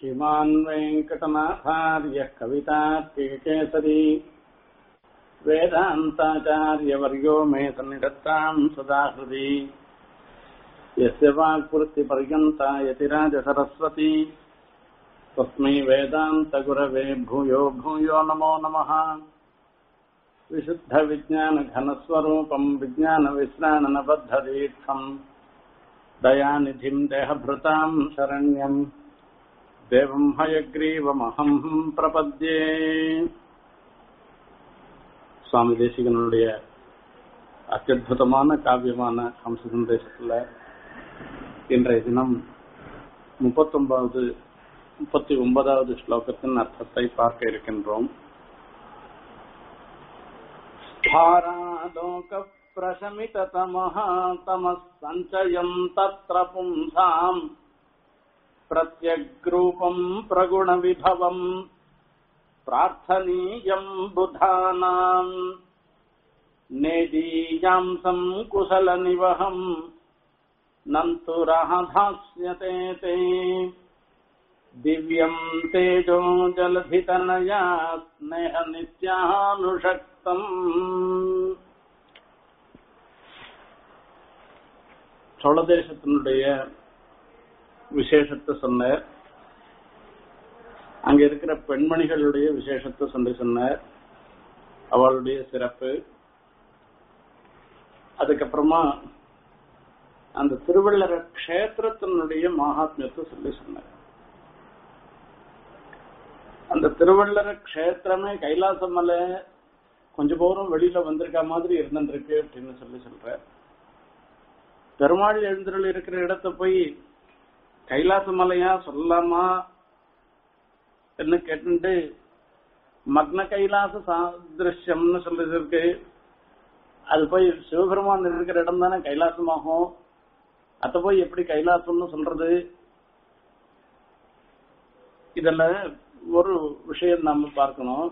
श्रीमान् वेङ्कटनाथार्यः कवितार्किकेसरी वेदान्ताचार्यवर्यो मे सन्निधत्ताम् सदा हृदि यस्य वाक्वृत्तिपर्यन्ता यतिराजसरस्वती तस्मै वेदान्तगुरवे भूयो भूयो नमो नमः विशुद्धविज्ञानघनस्वरूपम् विज्ञानविश्राणनबद्धदीक्षम् दयानिधिम् देहभृताम् शरण्यम् தேவம் ஹயக்ரீவமகம் பிரபத்யே சுவாமி தேசிகனுடைய அத்தியுதமான காவியமான ஹம்ச சந்தேசத்துல இன்றைய தினம் முப்பத்தொன்பதாவது முப்பத்தி ஒன்பதாவது ஸ்லோகத்தின் அர்த்தத்தை பார்க்க இருக்கின்றோம் ஸ்தாராலோக பிரசமிததமः தமः சஞ்சயம் தத்ர பும்சாம் प्रत्यग्रूपम् प्रगुणविभवम् प्रार्थनीयम् बुधानाम् नेदीयांसम् कुशलनिवहम् नन्तुरहधास्यते ते दिव्यम् तेजो जलधितनया स्नेहनित्यानुषक्तम् சோழதேசத்தினுடைய விசேஷத்தை சொன்னார் அங்க இருக்கிற பெண்மணிகளுடைய விசேஷத்தை சொல்லி சொன்னார் அவளுடைய சிறப்பு அதுக்கப்புறமா அந்த திருவள்ளர கஷேத்திரத்தினுடைய மகாத்மியத்தை சொல்லி சொன்னார் அந்த திருவள்ளர கஷேத்திரமே கைலாச மலை கொஞ்ச தூரம் வெளியில வந்திருக்க மாதிரி இருந்துருக்கு அப்படின்னு சொல்லி சொல்ற பெருமாள் எழுந்தருள் இருக்கிற இடத்த போய் கைலாச மலையா சொல்லலாமா என்ன கேட்டு மக்ன கைலாச சாதிருஷ்யம்னு சொல்றது இருக்கு அது போய் சிவபெருமான் இருக்கிற இடம் தானே கைலாசமாகும் அத போய் எப்படி கைலாசம்னு சொல்றது இதுல ஒரு விஷயம் நாம பார்க்கணும்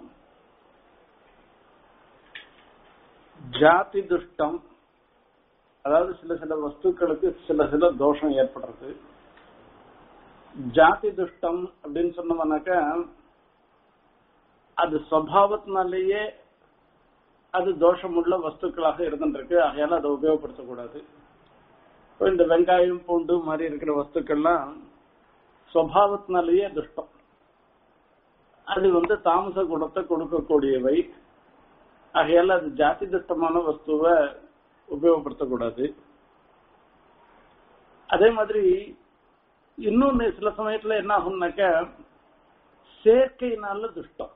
ஜாதி துஷ்டம் அதாவது சில சில வஸ்துக்களுக்கு சில சில தோஷம் ஏற்படுறது ஜாதி துஷ்டம் அப்படின்னு சொன்னோம்னாக்க அது சுவாவத்தினாலேயே அது தோஷமுள்ள வஸ்துக்களாக இருந்துருக்கு ஆகையால அதை உபயோகப்படுத்தக்கூடாது இந்த வெங்காயம் பூண்டு மாதிரி இருக்கிற வஸ்துக்கள்லாம் சுவாவத்தினாலேயே துஷ்டம் அது வந்து தாமச குணத்தை கொடுக்கக்கூடியவை ஆகையால அது ஜாதி துஷ்டமான வஸ்துவை உபயோகப்படுத்தக்கூடாது அதே மாதிரி இன்னொன்னு சில சமயத்துல என்ன ஆகும்னாக்க சேர்க்கையினால துஷ்டம்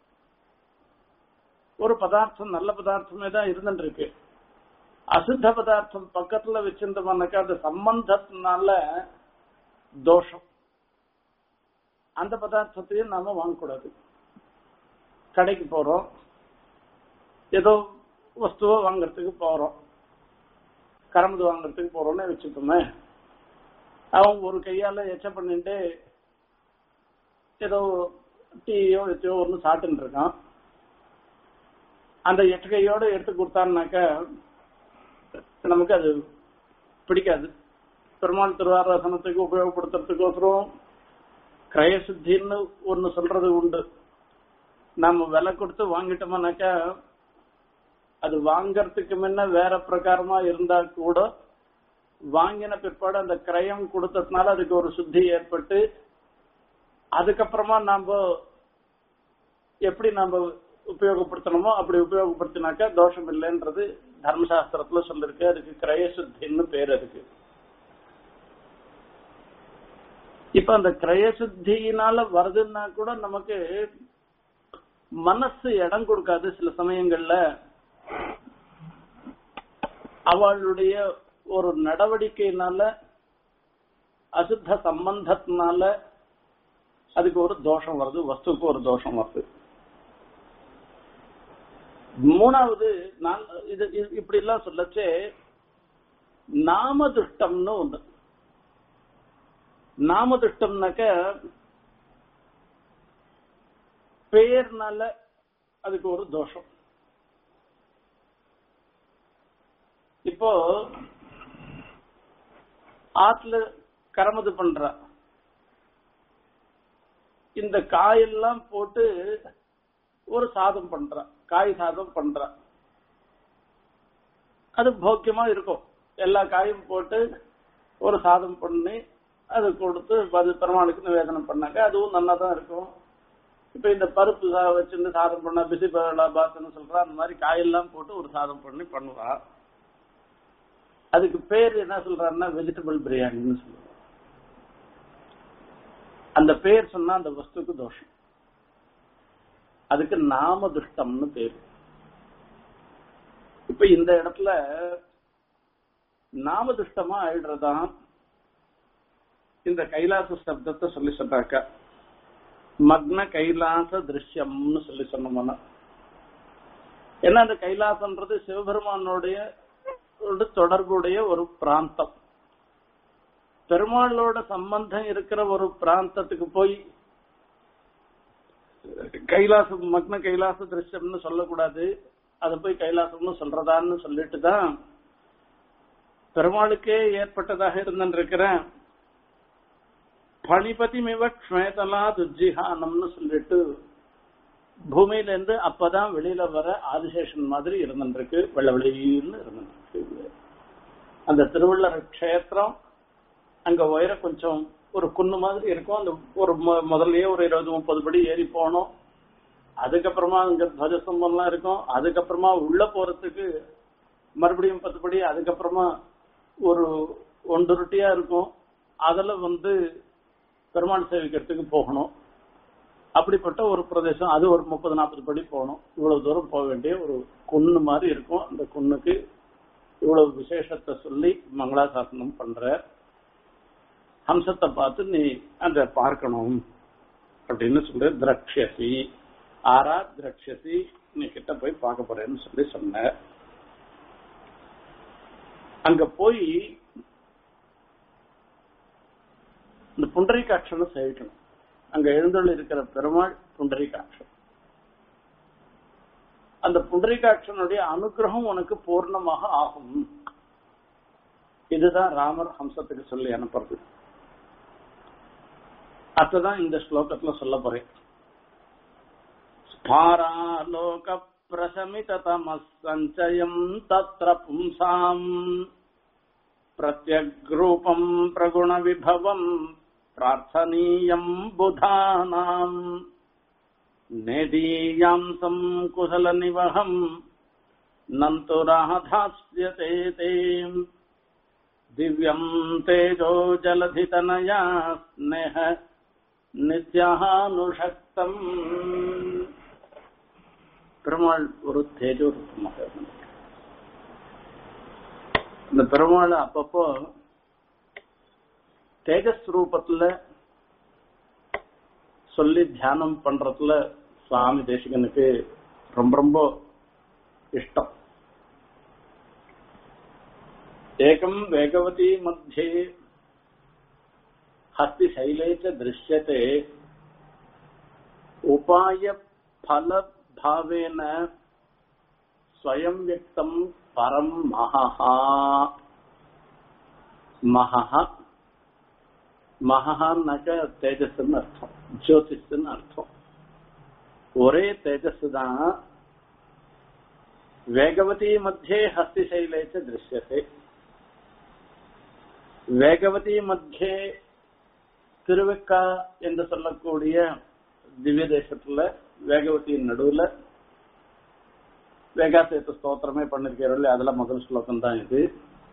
ஒரு பதார்த்தம் நல்ல பதார்த்தமே தான் இருந்துட்டு இருக்கு அசுத்த பதார்த்தம் பக்கத்துல வச்சிருந்தோம்னாக்கா அது சம்பந்தத்தினால தோஷம் அந்த பதார்த்தத்தையும் நாம வாங்கக்கூடாது கடைக்கு போறோம் ஏதோ வஸ்துவோ வாங்கறதுக்கு போறோம் கரம்பு வாங்கறதுக்கு போறோம்னு வச்சுக்கோமே அவன் ஒரு கையால எச்ச பண்ணிட்டு ஏதோ டீயோ எத்தையோ ஒன்று சாப்பிட்டுன்னு இருக்கான் அந்த எட்டு கையோட எடுத்து கொடுத்தான்னாக்க நமக்கு அது பிடிக்காது பெருமாள் திருவாராசனத்துக்கு உபயோகப்படுத்துறதுக்கோசரம் கிரயசுத்தின்னு ஒன்று சொல்றது உண்டு நம்ம விலை கொடுத்து வாங்கிட்டோம்னாக்கா அது வாங்கறதுக்கு முன்ன வேற பிரகாரமா இருந்தா கூட வாங்கின பிற்பாடு அந்த கிரயம் கொடுத்ததுனால அதுக்கு ஒரு சுத்தி ஏற்பட்டு அதுக்கப்புறமா நாம எப்படி நாம உபயோகப்படுத்தணுமோ அப்படி உபயோகப்படுத்தினாக்கா தோஷம் இல்லைன்றது தர்மசாஸ்திரத்துல சொல்லிருக்கு அதுக்கு கிரய சுத்தின்னு பேர் அதுக்கு இப்ப அந்த கிரய சுத்தியினால வருதுன்னா கூட நமக்கு மனசு இடம் கொடுக்காது சில சமயங்கள்ல அவளுடைய ஒரு நடவடிக்கையினால அசுத்த சம்பந்தத்தினால அதுக்கு ஒரு தோஷம் வருது வஸ்துக்கு ஒரு தோஷம் வருது மூணாவது நான் இது இப்படி எல்லாம் சொல்லச்சே நாம துஷ்டம்னு ஒண்ணு நாம துஷ்டம்னாக்க பெயர்னால அதுக்கு ஒரு தோஷம் இப்போ ஆத்துல கரமது பண்றா இந்த காயெல்லாம் போட்டு ஒரு சாதம் பண்றான் காய் சாதம் பண்றான் அது போக்கியமா இருக்கும் எல்லா காயும் போட்டு ஒரு சாதம் பண்ணி அது கொடுத்து அது பெருமாளுக்கு நிவேதனம் பண்ணாங்க அதுவும் நல்லா தான் இருக்கும் இப்ப இந்த பருப்பு சா- வச்சிருந்து சாதம் பண்ணா பிசி பாத்துன்னு சொல்றா அந்த மாதிரி காயெல்லாம் போட்டு ஒரு சாதம் பண்ணி பண்ணுவா அதுக்கு பேர் என்ன சொல்றாருன்னா வெஜிடபிள் பிரியாணின்னு சொல்லுவாங்க அந்த பேர் சொன்னா அந்த வஸ்துக்கு தோஷம் அதுக்கு நாம துஷ்டம்னு பேரு இப்ப இந்த இடத்துல நாம துஷ்டமா ஆயிடுறதான் இந்த கைலாச சப்தத்தை சொல்லி சொல்றாக்க மக்ன கைலாச திருஷ்யம்னு சொல்லி சொன்னோம்னா ஏன்னா அந்த கைலாசம்ன்றது சிவபெருமானுடைய ஒரு தொடர்புடைய ஒரு பிராந்தம் பெருமாளோட சம்பந்தம் இருக்கிற ஒரு பிராந்தத்துக்கு போய் கைலாசம் மக்ன கைலாச திருஷ்யம்னு சொல்லக்கூடாது அதை போய் கைலாசம்னு சொல்றதான்னு சொல்லிட்டு தான் பெருமாளுக்கே ஏற்பட்டதாக இருந்திருக்கிற பணிபதி மிவ க்ஷ்மேதலா துஜிஹானம்னு சொல்லிட்டு பூமியில இருந்து அப்பதான் வெளியில வர ஆதிசேஷன் மாதிரி இருந்துருக்கு வெள்ள வெளியின்னு இருந்துருக்கு அந்த திருவள்ளர் க்ஷேத்திரம் அங்க உயர கொஞ்சம் ஒரு குன்னு மாதிரி இருக்கும் அந்த ஒரு மொ- முதல்லயே ஒரு இருபது முப்பது படி ஏறி போனோம் அதுக்கப்புறமா அங்க துவஜஸ்தம்பம்லாம் இருக்கும் அதுக்கப்புறமா உள்ள போறதுக்கு மறுபடியும் பத்து படி அதுக்கப்புறமா ஒரு ஒன்றுருட்டியா இருக்கும் அதுல வந்து பெருமாள் சேவிக்கிறதுக்கு போகணும் அப்படிப்பட்ட ஒரு பிரதேசம் அது ஒரு முப்பது நாற்பது படி போகணும் இவ்வளவு தூரம் போக வேண்டிய ஒரு குன்னு மாதிரி இருக்கும் அந்த குன்னுக்கு இவ்வளவு விசேஷத்தை சொல்லி மங்களாசாசனம் பண்ற ஹம்சத்தை பார்த்து நீ அங்க பார்க்கணும் அப்படின்னு சொல்லி திரக்ஷசி ஆரா திரக்ஷசி நீ கிட்ட போய் பார்க்க போறேன்னு சொல்லி சொன்ன அங்க போய் இந்த புண்டரீகாட்சனை சேவிக்கணும் அங்க எழுந்தருள் இருக்கிற பெருமாள் புண்டரீகாட்சன் அந்த புண்டரீகாட்சனுடைய அனுகிரகம் உனக்கு பூர்ணமாக ஆகும் இதுதான் ராமர் ஹம்சத்துக்கு சொல்லி அனுப்புறது அதுதான் இந்த ஸ்லோகத்துல சொல்ல போறேன் ஸ்பாராலோக பிரசமிதம சஞ்சயம் தத்ர பும்சாம் பிரத்யக்ரூபம் பிரகுண விபவம் பிரார்த்தனீயம் புதானாம் நேதீயாம்சம் குசல நிவகம் நந்து ராதாஸ்யதே தே திவ்யம் தேஜோ ஜலதிதனயா ஸ்னேக நித்யானுஷக்தம் பெருமாள் ஒரு தேஜோ ரூபமாக இருந்தார். இந்த பெருமாள் அப்பப்போ தேஜஸ் ரூபத்துல சொல்லி தியானம் பண்றதுல சுவாமி தேசிகனுக்கு ரொம்ப ரொம்ப இஷ்டம் ஏகம் வேகவதி மத்தியே हस्ति शैले च दृश्यते उपाय फल भावेन स्वयं व्यक्तं परं महः महः மகஹான்னாக்க தேஜஸ்ன்னு அர்த்தம் ஜோதிஷ்ன்னு அர்த்தம் ஒரே தேஜஸ் தான் வேகவதி மத்தியே ஹஸ்தி சைலேச்ச திருஷ்யத்தை வேகவதி மத்தியே திருவெக்கா என்று சொல்லக்கூடிய திவ்ய தேசத்துல வேகவதியின் நடுவுல வேகாசேத்து ஸ்தோத்திரமே பண்ணிருக்கிறோம் அதுல முதல் ஸ்லோகம் தான் இது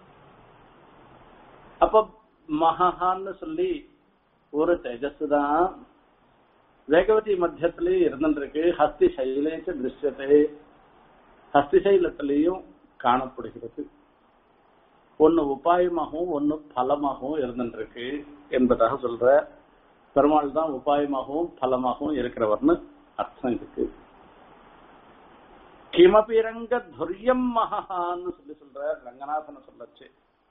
அப்ப மகான்னு சொல்லி ஒரு தேஜஸ் தான் வேகவதி மத்தியத்திலேயே இருந்துருக்கு ஹஸ்தி சைலேச்ச திருஷ்யத்தை ஹஸ்தி சைலத்திலையும் காணப்படுகிறது ஒன்னு உபாயமாகவும் ஒன்னு பலமாகவும் இருந்துருக்கு என்பதாக சொல்ற பெருமாள் தான் உபாயமாகவும் பலமாகவும் இருக்கிறவர்னு அர்த்தம் இருக்கு கிமபி ரங்க துரியம் மகான்னு சொல்லி சொல்ற ரங்கநாதனை சொல்லச்சு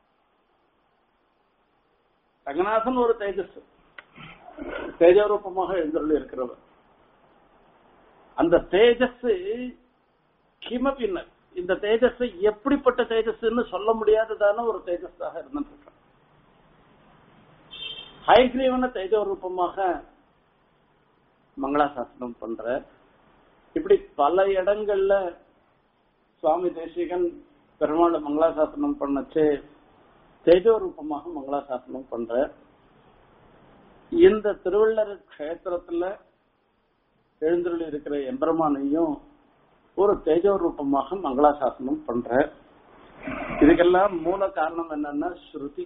ரங்கநாதன் ஒரு தேஜஸ் தேஜரூபமாக எழுந்தருள் இருக்கிறவர் அந்த தேஜஸ் கிமபின்ன இந்த தேஜஸ் எப்படிப்பட்ட தேஜஸ்ன்னு சொல்ல முடியாததான ஒரு தேஜஸாக இருந்துட்டு ஹைகிரீவன தேஜ ரூபமாக மங்களாசாசனம் பண்ற இப்படி பல இடங்கள்ல சுவாமி தேசிகன் பெருமாள் மங்களாசாசனம் பண்ணச்சு தேஜோ ரூபமாக மங்களாசாசனம் பண்ற இந்த திருவள்ளர் கஷேத்திரத்துல எழுந்துள்ள இருக்கிற எம்பெருமானையும் ஒரு தேஜோ ரூபமாக மங்களாசாசனம் பண்ற இதுக்கெல்லாம் மூல காரணம் என்னன்னா ஸ்ருதி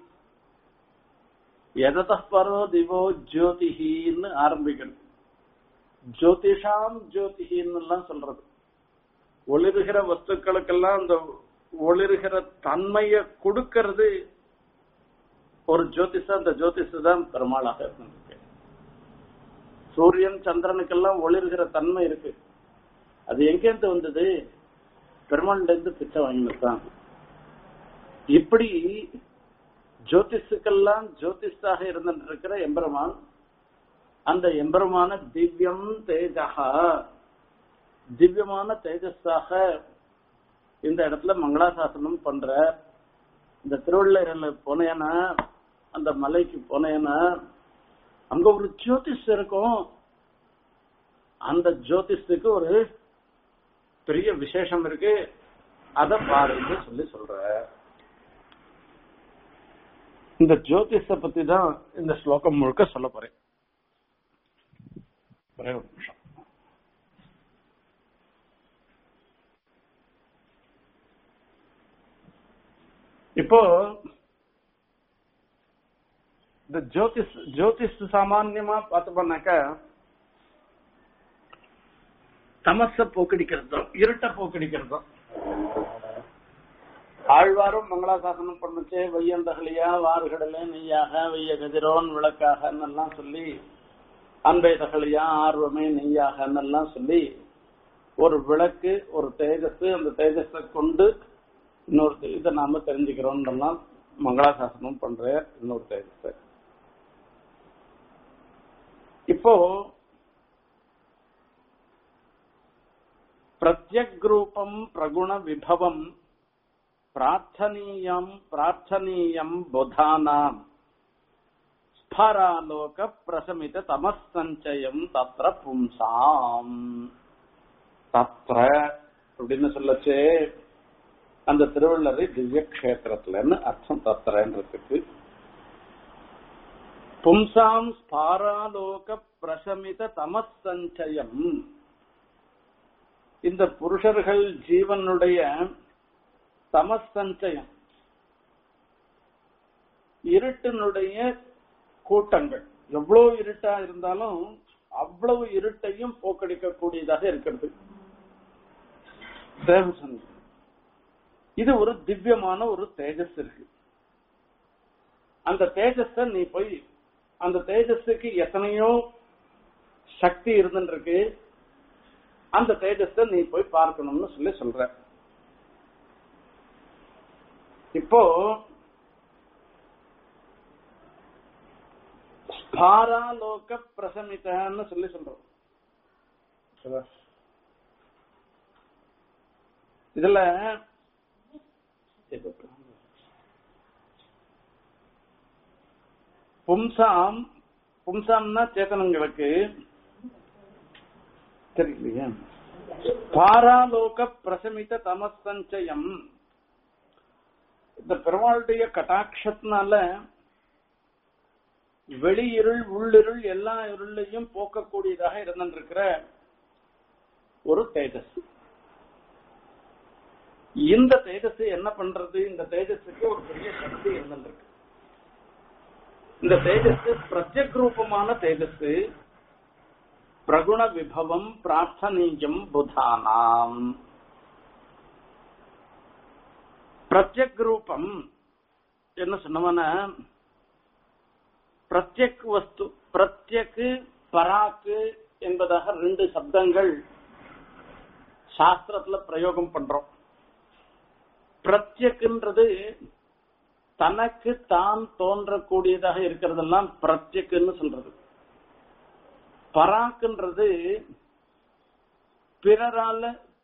எதத பரோ திவோ ஜோதிஹின்னு ஆரம்பிக்கிறது ஜோதிஷாம் ஜோதிஹின்னு எல்லாம் சொல்றது ஒளிர்கிற வஸ்துக்களுக்கெல்லாம் அந்த ஒளிர்கிற தன்மையை கொடுக்கிறது ஒரு ஜோதிஷ அந்த ஜோதிஷ தான் பெருமாளாக இருந்திருக்கு சூரியன் சந்திரனுக்கெல்லாம் ஒளிர்கிற தன்மை இருக்கு அது எங்கேருந்து வந்தது பெருமாள்ல இருந்து பிச்சை வாங்கினதுதான் இப்படி ஜோதிஷுக்கெல்லாம் ஜோதிஷாக இருந்திருக்கிற எம்பெருமான் அந்த எம்பெருமான திவ்யம் தேஜகா திவ்யமான தேஜஸாக இந்த இடத்துல மங்களாசாசனம் பண்ற இந்த திருவள்ளுவரில் போனேன்னா அந்த மலைக்கு போனேன்னா அங்க ஒரு ஜோதிஷ் இருக்கும் அந்த ஜோதிஷத்துக்கு ஒரு பெரிய விசேஷம் இருக்கு அத பாருன்னு சொல்லி சொல்ற இந்த ஜோதிஷ பத்தி தான் இந்த ஸ்லோகம் முழுக்க சொல்ல போறேன் ஒரே ஒரு நிமிஷம் இப்போ இந்த ஜோதிஷ் ஜோதிஷ் சாமான்யமா பார்த்தோம்னாக்கா தமச போக்கடிக்கிறதும் இருட்ட போக்கடிக்கிறதும் ஆழ்வாரும் மங்களாசாசனம் பண்ணுச்சு வையந்தகலியா வார்கடலே நெய்யாக வெய்ய கதிரோன் விளக்காக எல்லாம் சொல்லி அன்பை தகலியா ஆர்வமே நெய்யாக எல்லாம் சொல்லி ஒரு விளக்கு ஒரு தேஜஸ் அந்த தேஜஸை கொண்டு இன்னொரு இதை நாம தெரிஞ்சுக்கிறோம் மங்களாசாசனம் பண்ற இன்னொரு தேஜஸ் இப்போ பிரத்யக் ரூபம் பிரகுண விபவம் பிரார்த்தனீயம் பிரார்த்தனீயம் புதானாம் ஸ்பராலோக பிரசமித தமசஞ்சயம் தத்ர பும்சாம் தத்ர அப்படின்னு சொல்லச்சே அந்த திருவள்ளரை திவ்ய கஷேத்திரத்துலன்னு அர்த்தம் தத்திரன்றதுக்கு பும்சாம் ஸ்பாராலோக பிரசமித தமசஞ்சயம் இந்த புருஷர்கள் ஜீவனுடைய தமசஞ்சயம் இருட்டினுடைய கூட்டங்கள் எவ்வளவு இருட்டா இருந்தாலும் அவ்வளவு இருட்டையும் போக்கடிக்கக்கூடியதாக இருக்கிறது தேவசன் இது ஒரு திவ்யமான ஒரு தேஜஸ் இருக்கு அந்த தேஜஸ நீ போய் அந்த தேஜஸுக்கு எத்தனையோ சக்தி இருந்துருக்கு அந்த தேஜஸ நீ போய் பார்க்கணும்னு சொல்லி சொல்ற இப்போ ஸ்பாராலோக பிரசமிதன்னு சொல்லி சொல்றோம் இதுல பும்சாம் பும்சாம்னா சேத்தனங்களுக்கு தெரியலையா பாராலோக பிரசமித தமசஞ்சயம் இந்த பெருமாளுடைய கட்டாட்சத்தினால வெளியிருள் உள்ளிருள் எல்லா இருளையும் போக்கக்கூடியதாக இருந்திருக்கிற ஒரு தேஜஸ் இந்த தேஜஸ் என்ன பண்றது இந்த தேஜஸுக்கு ஒரு பெரிய சக்தி இருந்திருக்கு இந்த தேஜஸ் பிரத்யக் ரூபமான தேஜஸ் பிரகுண விபவம் பிரார்த்தனீயம் புதானாம் பிரத்யக் ரூபம் என்ன சொன்னவன பிரத்யக் வஸ்து பிரத்யக்கு பராக்கு என்பதாக ரெண்டு சப்தங்கள் சாஸ்திரத்துல பிரயோகம் பண்றோம் பிரத்யக்குன்றது தனக்கு தான் தோன்றக்கூடியதாக இருக்கிறதெல்லாம் பிரத்யக்குன்னு சொல்றது பராக்குன்றது பிறரால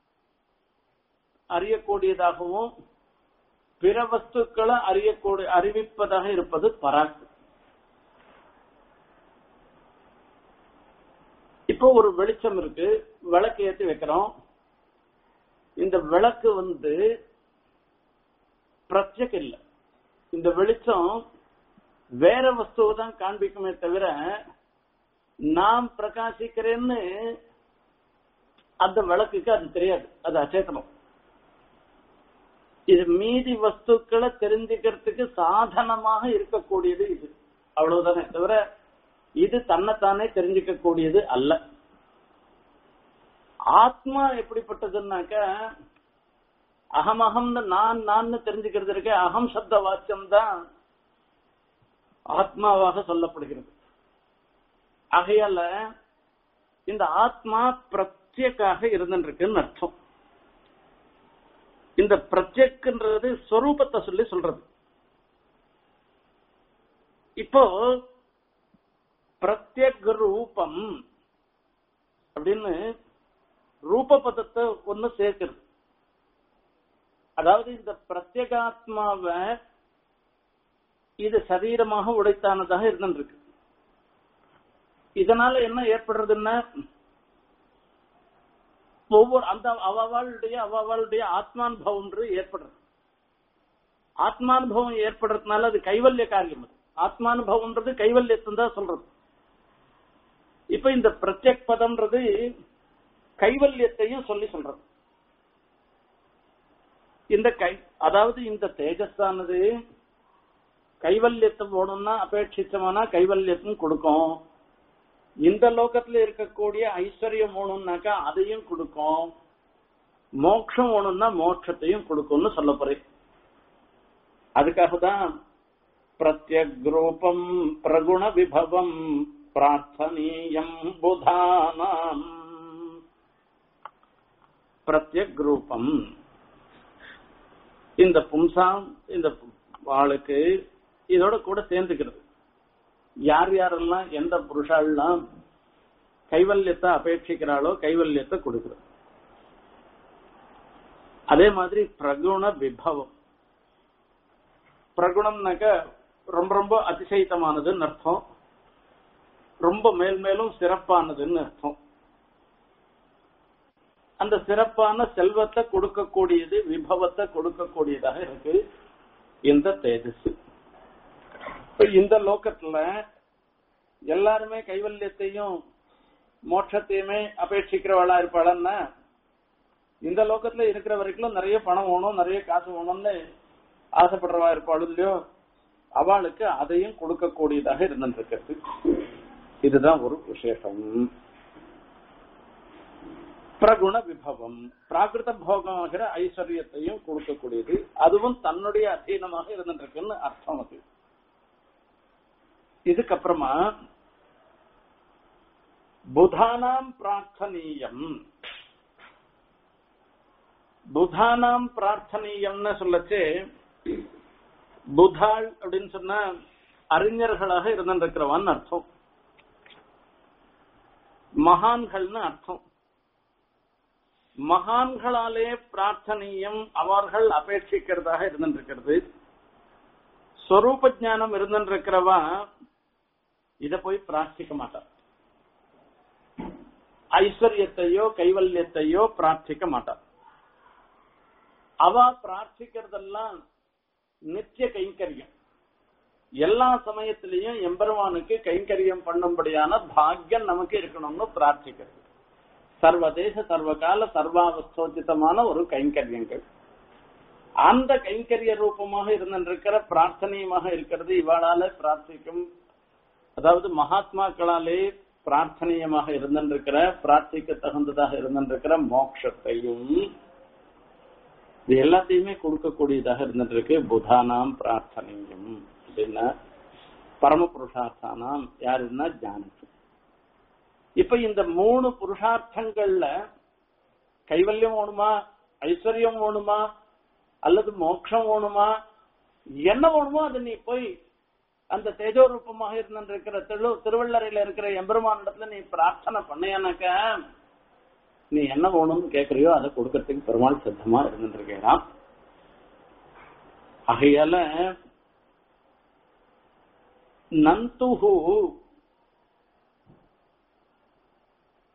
அறியக்கூடியதாகவும் பிற வஸ்துக்களை அறியக்கூடிய அறிவிப்பதாக இருப்பது பராக்கு இப்போ ஒரு வெளிச்சம் இருக்கு விளக்கு ஏத்தி வைக்கிறோம் இந்த விளக்கு வந்து பிரத்யக் இல்ல இந்த வெளிச்சம் வேற வஸ்துவை தான் காண்பிக்குமே தவிர நாம் பிரகாசிக்கிறேன்னு அந்த விளக்குக்கு அது தெரியாது அது அச்சேதனம் இது மீதி வஸ்துக்களை தெரிஞ்சுக்கிறதுக்கு சாதனமாக இருக்கக்கூடியது இது அவ்வளவுதானே தவிர இது தன்னைத்தானே தெரிஞ்சுக்க கூடியது அல்ல ஆத்மா எப்படிப்பட்டதுன்னாக்க அகம் அகம்னு நான் நான் தெரிஞ்சுக்கிறது இருக்க அகம் சப்த வாக்கியம் தான் ஆத்மாவாக சொல்லப்படுகிறது ஆகையால இந்த ஆத்மா பிரத்யக்காக இருந்துருக்குன்னு அர்த்தம் இந்த பிரத்யக்ன்றது ஸ்வரூபத்தை சொல்லி சொல்றது இப்போ பிரத்யக் ரூபம் அப்படின்னு ரூப பதத்தை ஒண்ணு சேர்க்கிறது அதாவது இந்த பிரத்யேகாத்மாவை இது சரீரமாக உடைத்தானதாக இருந்துருக்கு இதனால என்ன ஏற்படுறதுன்னா ஒவ்வொரு அந்த அவளுடைய அவளுடைய ஆத்மானுபவம் ஏற்படுறது ஆத்மானுபவம் ஏற்படுறதுனால அது கைவல்ய காரியம் அது ஆத்மானுபவம்ன்றது கைவல்யத்தை தான் சொல்றது இப்ப இந்த பிரத்யக் பதம்ன்றது கைவல்யத்தையும் சொல்லி சொல்றது இந்த கை அதாவது இந்த தேஜஸானது கைவல்யத்தை போகணும்னா அபேட்சிச்சமானா கைவல்யத்தையும் கொடுக்கும் இந்த லோகத்துல இருக்கக்கூடிய ஐஸ்வர்யம் வேணும்னாக்கா அதையும் கொடுக்கும் மோட்சம் வேணும்னா மோட்சத்தையும் கொடுக்கும்னு சொல்ல போறேன் அதுக்காக தான் பிரத்யக் ரூபம் பிரகுண விபவம் பிரார்த்தனீயம் புதானாம் பிரத்யக் ரூபம் இந்த பும்சாம் இந்த ஆளுக்கு இதோட கூட சேர்ந்துக்கிறது யார் யாரெல்லாம் எந்த புருஷாலாம் கைவல்யத்தை அபேட்சிக்கிறாளோ கைவல்யத்தை கொடுக்கிறது அதே மாதிரி பிரகுண விபவம் பிரகுணம்னாக்க ரொம்ப ரொம்ப அதிசயித்தமானதுன்னு அர்த்தம் ரொம்ப மேல் மேலும் சிறப்பானதுன்னு அர்த்தம் அந்த சிறப்பான செல்வத்தை கொடுக்கக்கூடியது விபவத்தை கொடுக்கக்கூடியதாக இருக்கு இந்த தேஜஸ் இந்த லோகத்துல எல்லாருமே கைவல்யத்தையும் மோட்சத்தையுமே அபேட்சிக்கிறவளா இருப்பாளன்னா இந்த லோகத்துல இருக்கிற வரைக்கும் நிறைய பணம் வேணும் நிறைய காசு வேணும்னு ஆசைப்படுறவா இருப்பாள் இல்லையோ அவளுக்கு அதையும் கொடுக்கக்கூடியதாக இருந்துருக்கு இதுதான் ஒரு விசேஷம் பிரகுண விபவம் பிராகிருத போகமாகிற ஐஸ்வர்யத்தையும் கொடுக்கக்கூடியது அதுவும் தன்னுடைய அധീனமாக இருந்துருக்குன்னு அர்த்தம் அது இதுக்கப்புறமா புதானாம் பிரார்த்தனீயம் புதானாம் பிரார்த்தனீயம்னு சொல்லச்சு புதாள் அப்படின்னு சொன்னா அறிஞர்களாக இருந்திருக்கிறவான்னு அர்த்தம் மகான்கள்னு அர்த்தம் மகான்களாலே பிரார்த்தனீயம் அவர்கள் அபேட்சிக்கிறதாக இருந்திருக்கிறது ஸ்வரூப ஜானம் இருந்திருக்கிறவா இத போய் பிரார்த்திக்க மாட்டார் ஐஸ்வர்யத்தையோ கைவல்யத்தையோ பிரார்த்திக்க மாட்டார் அவ பிரார்த்திக்கிறதெல்லாம் நித்திய கைங்கரியம் எல்லா சமயத்திலையும் எம்பெருமானுக்கு கைங்கரியம் பண்ணும்படியான பாக்கியம் நமக்கு இருக்கணும்னு பிரார்த்திக்கிறது சர்வதேச சர்வகால சர்வாவஸ்தோச்சிதமான ஒரு கைங்கரியங்கள் அந்த கைங்கரிய ரூபமாக இருந்திருக்கிற பிரார்த்தனையுமாக இருக்கிறது இவாளால பிரார்த்திக்கும் அதாவது மகாத்மாக்களாலே பிரார்த்தனீயமாக இருந்திருக்கிற பிரார்த்திக்க தகுந்ததாக இருந்திருக்கிற மோட்சத்தையும் இது எல்லாத்தையுமே கொடுக்கக்கூடியதாக இருந்துருக்கு புதானாம் பிரார்த்தனையும் அப்படின்னா பரம புருஷார்த்தானாம் யாருன்னா ஜானகி இப்ப இந்த மூணு புருஷார்த்தங்கள்ல கைவல்யம் வேணுமா ஐஸ்வர்யம் வேணுமா அல்லது மோட்சம் வேணுமா என்ன வேணுமோ அது நீ போய் அந்த தேஜோ ரூபமாக இருந்திருக்கிற திரு திருவள்ளரையில இருக்கிற எம்பெருமான் இடத்துல நீ பிரார்த்தனை பண்ணியானாக்க நீ என்ன வேணும்னு கேக்குறியோ அதை கொடுக்கறதுக்கு பெருமாள் சித்தமா இருந்துருக்கிறான் ஆகையால நந்துஹு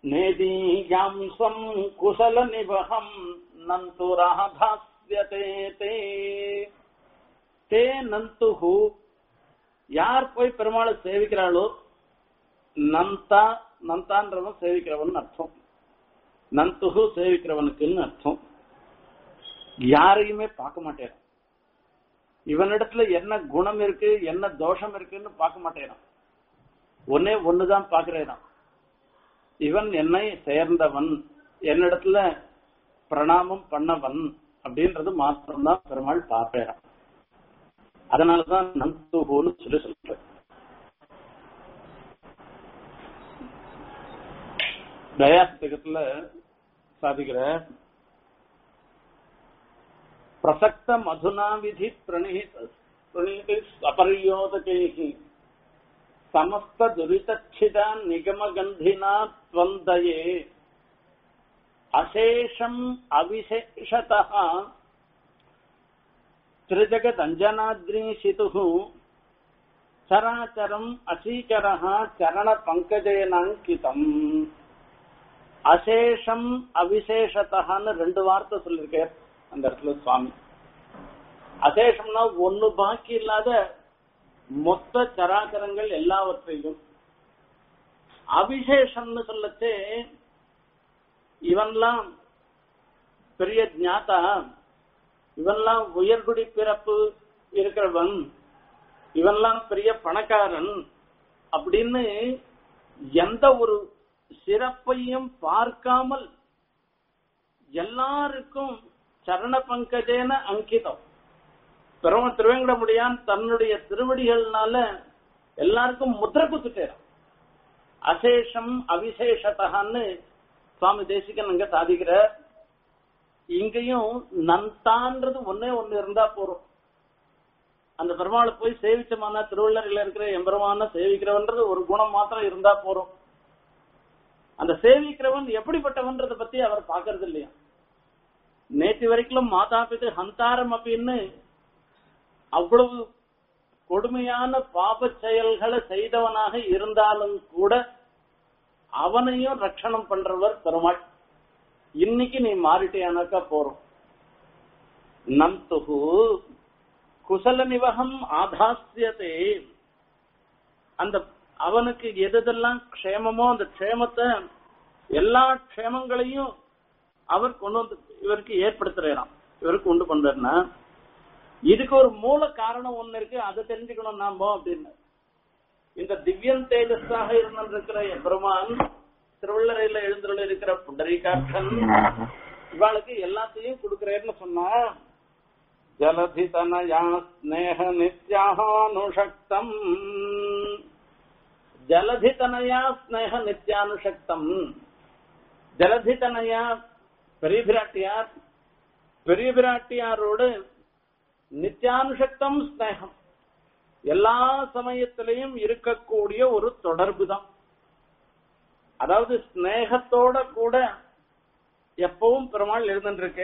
நேதீயாம்சம் குசல நிவகம் நந்துராதாஸ்யதே தே தே நந்துஹு யார் போய் பெருமாளை சேவிக்கிறாளோ நந்தா நந்தான்றவன் சேவிக்கிறவன் அர்த்தம் நந்துகு சேவிக்கிறவனுக்குன்னு அர்த்தம் யாரையுமே பார்க்க மாட்டேன் இவனிடத்துல என்ன குணம் இருக்கு என்ன தோஷம் இருக்குன்னு பார்க்க மாட்டேன் ஒன்னே ஒண்ணுதான் பாக்குறேன் இவன் என்னை சேர்ந்தவன் என்னிடத்துல பிரணாமம் பண்ணவன் அப்படின்றது மாத்திரம்தான் பெருமாள் பார்ப்பேன் அதனாலதான் நந்துகுன்னு சொல்லி சொல்றேன் தயாஸ்தகத்துல சாதிக்கிற பிரசக்த மதுனா விதி பிரணிஹித பிரணிஹித அபரியோதகைஹி சமஸ்த துரிதச்சிதா நிகம கந்தினா துவந்தயே அசேஷம் அவிசேஷதः त्रिजगदञ्जनाद्रीशितुः சராச்சரம் அசீகரः சரண பங்கஜேனாங்கிதம் அசேஷம் அவிசேஷத்தகான்னு ரெண்டு வார்த்தை சொல்லியிருக்கார் அந்த இடத்துல சுவாமி அசேஷம்னா ஒண்ணு பாக்கி இல்லாத மொத்த சராச்சரங்கள் எல்லாவற்றையும் அவிசேஷம்னு சொல்லச்சே இவன்லாம் பெரிய ஞாத்தா இவன்லாம் உயர்குடி பிறப்பு இருக்கிறவன் இவன்லாம் பெரிய பணக்காரன் அப்படின்னு எந்த ஒரு சிறப்பையும் பார்க்காமல் எல்லாருக்கும் சரண பங்கஜேன அங்கிதம் பெரும திருவேங்கடமுடியான் தன்னுடைய திருவடிகள்னால எல்லாருக்கும் முத்திர குத்துட்டேன் அசேஷம் அவிசேஷத்தகான்னு சுவாமி தேசிகன் அங்க சாதிக்கிற இங்கேயும் நந்தான்றது ஒன்னே ஒண்ணு இருந்தா போறோம் அந்த பெருமாளை போய் சேவிச்சமான திருவள்ளரில் இருக்கிற எம்பெருமான சேவிக்கிறவன்றது ஒரு குணம் மாத்திரம் இருந்தா போறோம் அந்த சேவிக்கிறவன் எப்படிப்பட்டவன்றத பத்தி அவர் பாக்குறது இல்லையா நேற்று வரைக்கும் மாதா பிது ஹந்தாரம் அப்படின்னு அவ்வளவு கொடுமையான பாப செயல்களை செய்தவனாக இருந்தாலும் கூட அவனையும் ரட்சணம் பண்றவர் பெருமாள் இன்னைக்கு நீ மாறிட்டேனாக்கா போறோம் நந்துகு குசல நிவகம் ஆதாசியதே அந்த அவனுக்கு எதெல்லாம் க்ஷேமமோ அந்த க்ஷேமத்தை எல்லா க்ஷேமங்களையும் அவர் கொண்டு வந்து இவருக்கு ஏற்படுத்துறாராம் இவருக்கு உண்டு பண்றாருன்னா இதுக்கு ஒரு மூல காரணம் ஒண்ணு இருக்கு அதை தெரிஞ்சுக்கணும் நாம அப்படின்னு இந்த திவ்யன் தேஜஸாக இருந்திருக்கிற பெருமான் திருவள்ளரையில எழுந்துள்ள இருக்கிற புண்டரீகாட்சன் இவாளுக்கு எல்லாத்தையும் கொடுக்கிறேன்னு சொன்னா ஜலதி தனயா ஸ்நேக நித்யானுஷக்தம் ஜலதி தனயா ஸ்நேக நித்யானுஷக்தம் ஜலதி தனயா பெரிய பிராட்டியார் பெரிய பிராட்டியாரோடு நித்யானுஷக்தம் ஸ்நேகம் எல்லா சமயத்திலையும் இருக்கக்கூடிய ஒரு தொடர்பு தான் அதாவது ஸ்நேகத்தோட கூட எப்பவும் பெருமாள் எழுந்துருக்கு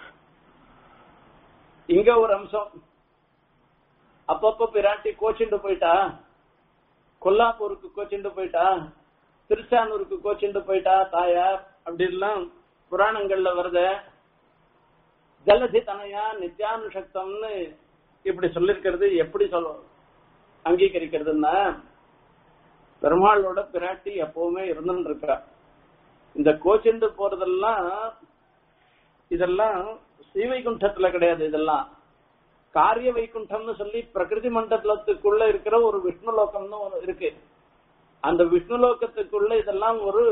இங்க ஒரு அம்சம் அப்பப்ப பிராட்டி கோச்சிண்டு போயிட்டா கொல்லாப்பூருக்கு கோச்சிண்டு போயிட்டா திருச்சானூருக்கு கோச்சிண்டு போயிட்டா தாயார் அப்படின்லாம் புராணங்கள்ல வருத ஜலதி தனையா நித்யானுஷக்தம்னு இப்படி சொல்லிருக்கிறது எப்படி சொல்ல அங்கீகரிக்கிறதுன்னா பெருமாளோட பிராட்டி எப்பவுமே இருந்துட்டு இருக்கா இந்த கோச்சிண்டு போறதெல்லாம் இதெல்லாம் ஸ்ரீவைகுண்டத்துல கிடையாது இதெல்லாம் காரிய வைகுண்டம்னு சொல்லி பிரகிருதி மண்டலத்துக்குள்ள இருக்கிற ஒரு விஷ்ணு லோகம்னு ஒரு இருக்கு அந்த விஷ்ணு லோகத்துக்குள்ள இதெல்லாம் ஒரு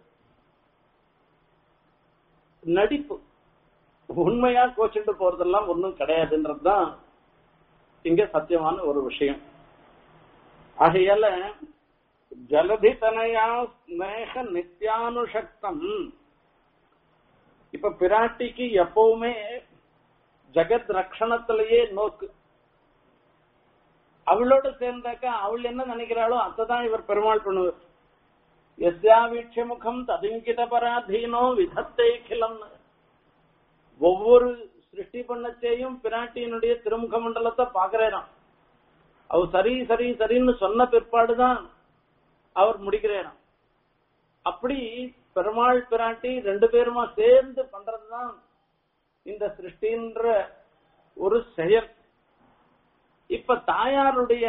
நடிப்பு உண்மையா கோச்சிட்டு போறதெல்லாம் ஒன்றும் கிடையாதுன்றதுதான் இங்க சத்தியமான ஒரு விஷயம் ஆகையால ஜலதி தனையா ஸ்நேக நித்யானுஷக்தம் இப்ப பிராட்டிக்கு எப்பவுமே ஜெகத் ரக்ஷணத்திலேயே நோக்கு அவளோட சேர்ந்தாக்கா அவள் என்ன நினைக்கிறாளோ அதான் இவர் பெருமாள் பண்ணுவார் எஸ்யா வீட்ச முகம் ததுங்கித பராதீனோ விதத்தை கிளம் ஒவ்வொரு சிருஷ்டி பண்ணச்சேயும் பிராட்டியினுடைய திருமுக மண்டலத்தை பாக்குறேராம் அவர் சரி சரி சரின்னு சொன்ன பிற்பாடுதான் அவர் முடிக்கிறேராம் அப்படி பெருமாள் பிராட்டி ரெண்டு பேருமா சேர்ந்து பண்றதுதான் இந்த சிருஷ்டின்ற ஒரு செயல் இப்ப தாயாருடைய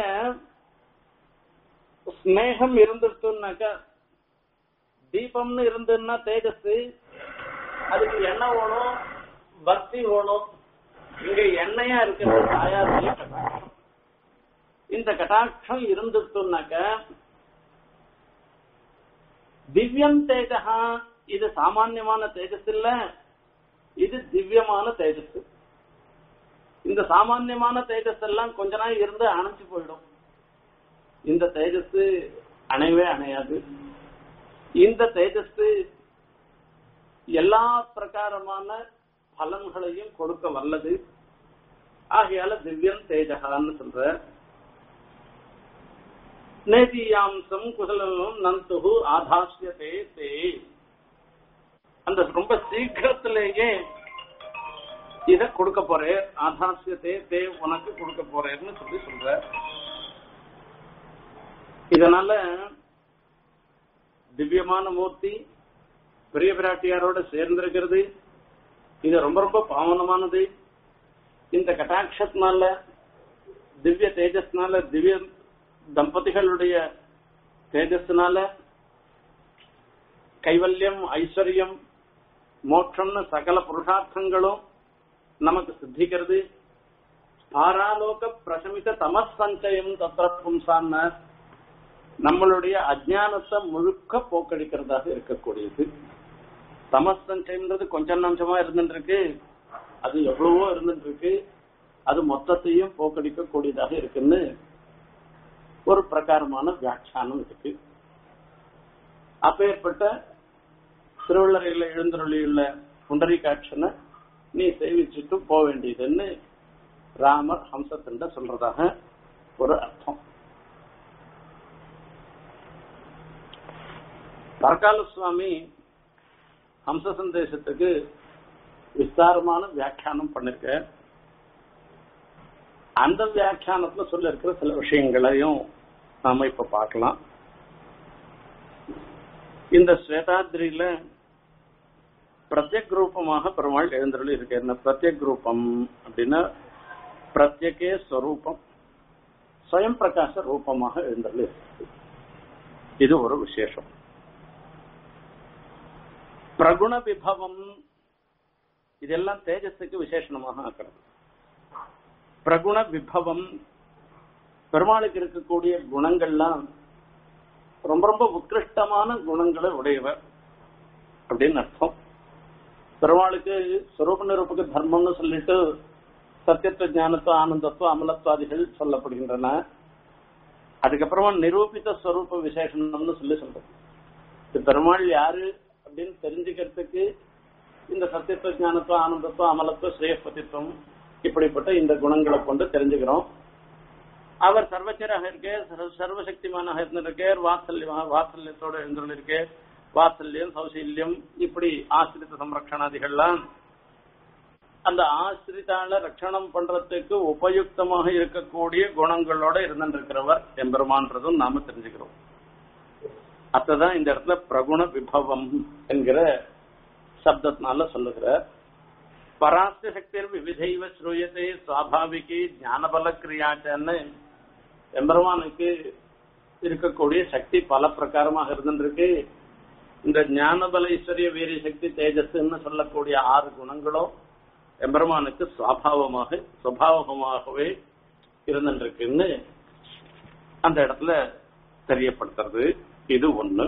ஸ்னேகம் இருந்துட்டுனாக்க தீபம்னு இருந்துன்னா தேஜஸ் அதுக்கு எண்ணெய் வேணும் பக்தி வேணும் இங்க எண்ணெயா இருக்கிறது தாயாருடைய கட்டாட்சம் இந்த கட்டாட்சம் இருந்துட்டுனாக்க திவ்யம் தேஜகா இது சாமான்யமான தேஜஸ் இல்ல இது திவ்யமான தேஜஸ் இந்த சாமான்யமான தேஜஸ் எல்லாம் கொஞ்ச நாள் இருந்து அணைச்சு போயிடும் இந்த தேஜஸ் அணையவே அணையாது இந்த தேஜஸ் எல்லா பிரகாரமான பலன்களையும் கொடுக்க வல்லது ஆகையால திவ்யம் தேஜகான்னு சொல்ற நேதியாம்சம் குசலம் நந்துகு ஆதாசியதே தே அந்த ரொம்ப சீக்கிரத்திலேயே இத கொடுக்க போறேன் ஆதாசியத்தே தே உனக்கு கொடுக்க போறேன்னு சொல்லி சொல்ற இதனால திவ்யமான மூர்த்தி பெரிய பிராட்டியாரோட சேர்ந்திருக்கிறது இது ரொம்ப ரொம்ப பாவனமானது இந்த கட்டாட்சத்தினால திவ்ய தேஜஸ்னால திவ்ய தம்பதிகளுடைய தேஜஸ்னால கைவல்யம் ஐஸ்வர்யம் மோட்சம்னு சகல புருஷார்த்தங்களும் நமக்கு சித்திக்கிறது பாராலோக பிரசமித தமஸ் சஞ்சயம் தத்திர பும்சான்னு நம்மளுடைய அஜானத்தை முழுக்க போக்கடிக்கிறதாக இருக்கக்கூடியது தமஸ் சஞ்சயம்ன்றது கொஞ்சம் நஞ்சமா இருந்துருக்கு அது எவ்வளவோ இருந்துருக்கு அது மொத்தத்தையும் போக்கடிக்க கூடியதாக இருக்குன்னு ஒரு பிரகாரமான வியாக்கியானம் இருக்கு அப்பேற்பட்ட திருவள்ளரையில எழுந்தருளியுள்ள புண்டரிகாட்சனை நீ சேவிச்சுட்டு போக வேண்டியதுன்னு ராமர் ஹம்சத்திண்ட சொல்றதாக ஒரு அர்த்தம் பரகால சுவாமி ஹம்ச சந்தேசத்துக்கு விஸ்தாரமான வியாக்கியானம் பண்ணிருக்க அந்த வியாக்கியானத்துல சொல்ல இருக்கிற சில விஷயங்களையும் நாம இப்ப பார்க்கலாம் இந்த ஸ்வேதாத்ரியில பிரத்யக் ரூபமாக பெருமாள் எழுந்தருளி இருக்கு என்ன பிரத்யக் ரூபம் அப்படின்னா பிரத்யக்கே ஸ்வரூபம் ஸ்வயம் பிரகாச ரூபமாக எழுந்தருளி இருக்கு இது ஒரு விசேஷம் பிரகுண விபவம் இதெல்லாம் தேஜஸுக்கு விசேஷணமாக ஆக்கிறது பிரகுண விபவம் பெருமாளுக்கு இருக்கக்கூடிய குணங்கள்லாம் ரொம்ப ரொம்ப உத்கிருஷ்டமான குணங்களை உடையவர் அப்படின்னு அர்த்தம் பெருமாளுக்கு ஸ்வரூப நிரூபக தர்மம்னு சொல்லிட்டு சத்தியத்துவ ஞானத்துவ ஆனந்தத்துவ அமலத்வாதிகள் சொல்லப்படுகின்றன அதுக்கப்புறமா நிரூபித்த ஸ்வரூப விசேஷணம்னு சொல்லி சொல்றது இது பெருமாள் யாரு அப்படின்னு தெரிஞ்சுக்கிறதுக்கு இந்த சத்தியத்துவ ஞானத்துவ ஆனந்தத்துவ அமலத்துவ ஸ்ரேயப்பதித்துவம் இப்படிப்பட்ட இந்த குணங்களை கொண்டு தெரிஞ்சுக்கிறோம் அவர் சர்வச்சராக இருக்கே சர்வசக்திமானாக இருந்திருக்கார் வாத்சல்யமாக வாத்சல்யத்தோட இருந்திருக்கே வாத்சல்யம் சௌசல்யம் இப்படி ஆசிரித்த சம்ரக்ஷணாதிகள்லாம் அந்த ஆசிரித்தால ரட்சணம் பண்றதுக்கு உபயுக்தமாக இருக்கக்கூடிய குணங்களோட இருந்திருக்கிறவர் எம்பெருமான்றதும் நாம தெரிஞ்சுக்கிறோம் அத்ததான் இந்த இடத்துல பிரகுண விபவம் என்கிற சப்தத்தினால சொல்லுகிறார் பராஸ்ய சக்திர் விவிதைவ ஸ்ரூயத்தை சுவாபாவிகி ஞானபல கிரியாச்சன்னு எம்பெருமானுக்கு இருக்கக்கூடிய சக்தி பல பிரகாரமாக இருந்துருக்கு இந்த ஞானபல ஐஸ்வர்ய வீரிய சக்தி தேஜஸ்ன்னு சொல்லக்கூடிய ஆறு குணங்களும் எம்பெருமானுக்கு சுவாபாவமாக சுவாவகமாகவே இருந்துருக்குன்னு அந்த இடத்துல தெரியப்படுத்துறது இது ஒண்ணு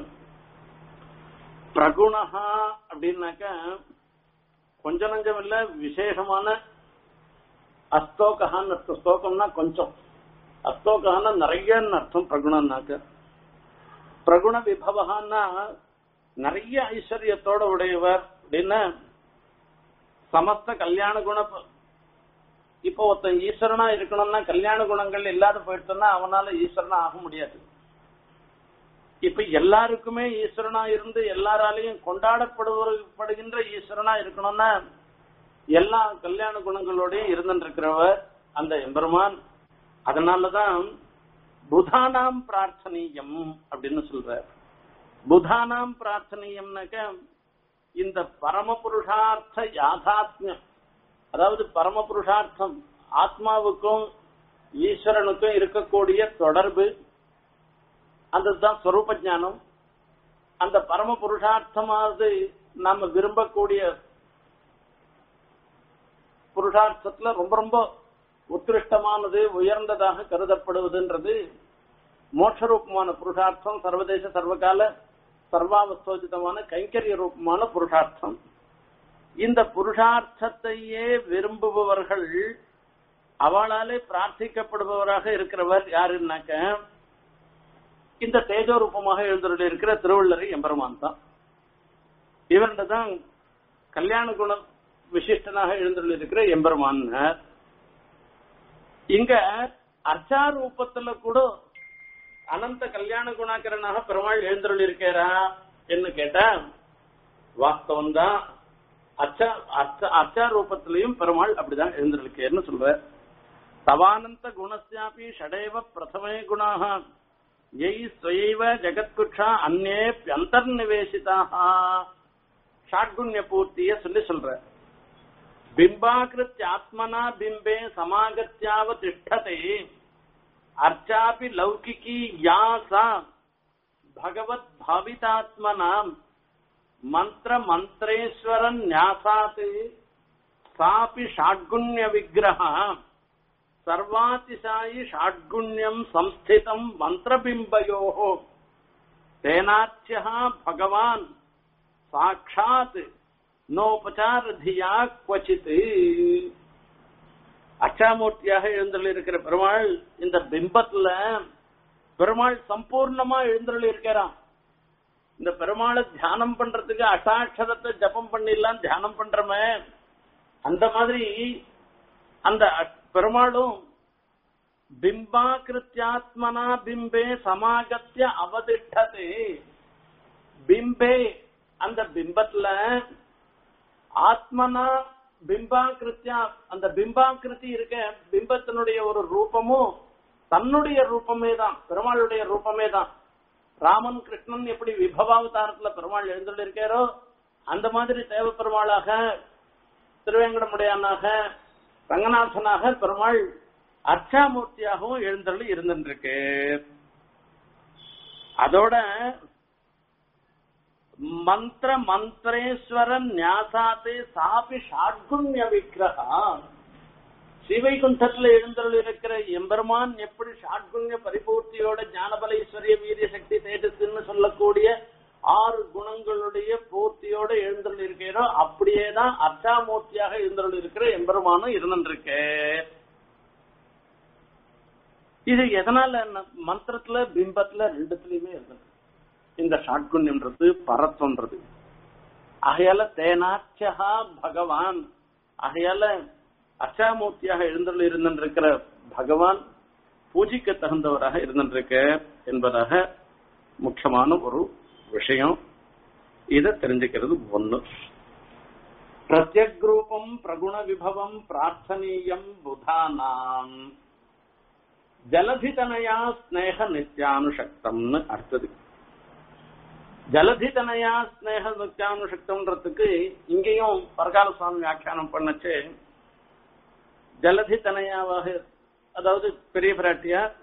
பிரகுணஹா அப்படின்னாக்கா கொஞ்ச நஞ்சம் இல்ல விசேஷமான அஸ்தோகான்னு அர்த்தம் ஸ்தோகம்னா கொஞ்சம் அஸ்தோகான்னா நிறையன்னு அர்த்தம் பிரகுணம்னாக்க பிரகுண விபவகான்னா நிறைய ஐஸ்வர்யத்தோட உடையவர் அப்படின்னா சமஸ்த கல்யாண குண இப்போ ஒருத்தன் ஈஸ்வரனா இருக்கணும்னா கல்யாண குணங்கள் இல்லாத போயிட்டோம்னா அவனால ஈஸ்வரனா ஆக முடியாது இப்ப எல்லாருக்குமே ஈஸ்வரனா இருந்து எல்லாராலையும் கொண்டாடப்படுகின்ற ஈஸ்வரனா இருக்கணும்னா எல்லா கல்யாண குணங்களோடய இருந்துருக்கிறவர் அந்த எம்பெருமான் அதனாலதான் புதானாம் பிரார்த்தனீயம் அப்படின்னு சொல்ற புதானாம் பிரார்த்தனையம்னாக்க இந்த பரமபுருஷார்த்த யாதாத்மியம் அதாவது பரமபுருஷார்த்தம் ஆத்மாவுக்கும் ஈஸ்வரனுக்கும் இருக்கக்கூடிய தொடர்பு அதுதான் ஸ்வரூப ஞானம் அந்த பரம புருஷார்த்தமானது நாம விரும்பக்கூடிய புருஷார்த்தத்துல ரொம்ப ரொம்ப உத்கிருஷ்டமானது உயர்ந்ததாக கருதப்படுவதுன்றது மோட்சரூபமான புருஷார்த்தம் சர்வதேச சர்வகால சர்வாவஸ்தோஜிதமான கைங்கரிய ரூபமான புருஷார்த்தம் இந்த புருஷார்த்தத்தையே விரும்புபவர்கள் அவளாலே பிரார்த்திக்கப்படுபவராக இருக்கிறவர் யாருன்னாக்க இந்த தேஜோ ரூபமாக எழுந்துள்ள இருக்கிற திருவள்ளரை எம்பெருமான் தான் இவர்கிட்ட தான் கல்யாண குண விசிஷ்டனாக எழுந்துள்ள இருக்கிற எம்பெருமான் இங்க அர்ச்சா ரூபத்துல கூட அனந்த கல்யாண குணாகரனாக பெருமாள் எழுந்துள்ள இருக்கிறா என்று கேட்டா வாஸ்தவம் தான் அர்ச்சா அர்ச்சா ரூபத்திலையும் பெருமாள் அப்படிதான் எழுந்திருக்கேன்னு சொல்ற தவானந்த குணஸ்யாபி ஷடேவ பிரதமே குணாக எய் ஸ்வயைவ ஜெகத்குஷா அந்நே அந்தர்நிவேசிதாக ஷாட்குண்ய பூர்த்திய சொல்லி சொல்ற பிம்பாகிருத்திய ஆத்மனா பிம்பே சமாகத்யாவ திஷ்டதே அர்ச்சாபி லௌகிகி யா சா பகவத் பாவிதாத்மனாம் மந்திர மந்திரேஸ்வரன் ஞாசாத் சாபி ஷாட்குண்ய விக்கிரக சர்வாதிசாயி ஷாட்குண்யம் சம்ஸ்திதம் மந்திரபிம்பயோ தேனாச்சியா பகவான் சாட்சாத் நோபச்சாரதியா குவச்சித் அச்சாமூர்த்தியாக எழுந்தருள் இருக்கிற பெருமாள் இந்த பிம்பத்துல பெருமாள் சம்பூர்ணமா எழுந்தருள் இருக்கிறான் இந்த பெருமாளை தியானம் பண்றதுக்கு அட்டாட்சரத்தை ஜபம் பண்ணிடலாம் தியானம் பண்றமே அந்த மாதிரி அந்த பெருமாளும் பிம்பாக்கிருத்தியாத்மனா பிம்பே சமாகத்திய அவதிஷ்டது பிம்பே அந்த பிம்பத்துல ஆத்மனா பிம்பாக்கிருத்தியா அந்த பிம்பாக்கிருதி இருக்க பிம்பத்தினுடைய ஒரு ரூபமும் தன்னுடைய ரூபமே தான் பெருமாளுடைய ரூபமே தான் ராமன் கிருஷ்ணன் எப்படி விபவாவதாரத்துல பெருமாள் எழுந்துள்ள இருக்காரோ அந்த மாதிரி தேவ பெருமாளாக திருவேங்கடமுடையானாக ரங்கநாதனாக பெருமாள் அர்ச்சாமூர்த்தியாகவும் எழுந்தருளி இருந்துருக்கு அதோட மந்திர மந்திரேஸ்வரன் ஞாசாத்தே சாபி ஷாட்குண்ய விக்கிரகா ஸ்ரீவைகுண்டத்துல எழுந்தருள் இருக்கிற எம்பெருமான் எப்படி ஷாட்குண்ய பரிபூர்த்தியோட ஞானபல ஈஸ்வரிய வீரிய சக்தி தேஜஸ்ன்னு சொல்லக்கூடிய ஆறு குணங்களுடைய பூர்த்தியோட எழுந்தருள் இருக்கிறோ அப்படியேதான் அர்ச்சாமூர்த்தியாக எழுந்தருள் இருக்கிற எம்பெருமானும் இருந்துருக்கு இது எதனால மந்திரத்துல பிம்பத்துல ரெண்டுத்துலயுமே இருந்தது இந்த ஷாட்குண்யம்ன்றது பரத்வன்றது ஆகையால தேனாச்சகா பகவான் ஆகையால அச்சாமூர்த்தியாக எழுந்துள்ள இருந்திருக்கிற பகவான் பூஜிக்க தகுந்தவராக இருந்திருக்க என்பதாக முக்கியமான ஒரு விஷயம் இத தெரிஞ்சுக்கிறது ஒண்ணு பிரத்யக் ரூபம் பிரகுண விபவம் பிரார்த்தனீயம் புதானாம் ஜலதிதனயா ஸ்னேக நித்யானுசக்தம்னு அடுத்தது ஜலதிதனயா ஸ்னேக நித்யானுசக்தம்ன்றதுக்கு இங்கேயும் பரகால சுவாமி வியாக்கியானம் பண்ணச்சு ஜலதி தனையாவாக அதாவது பெரிய பிராட்டியார்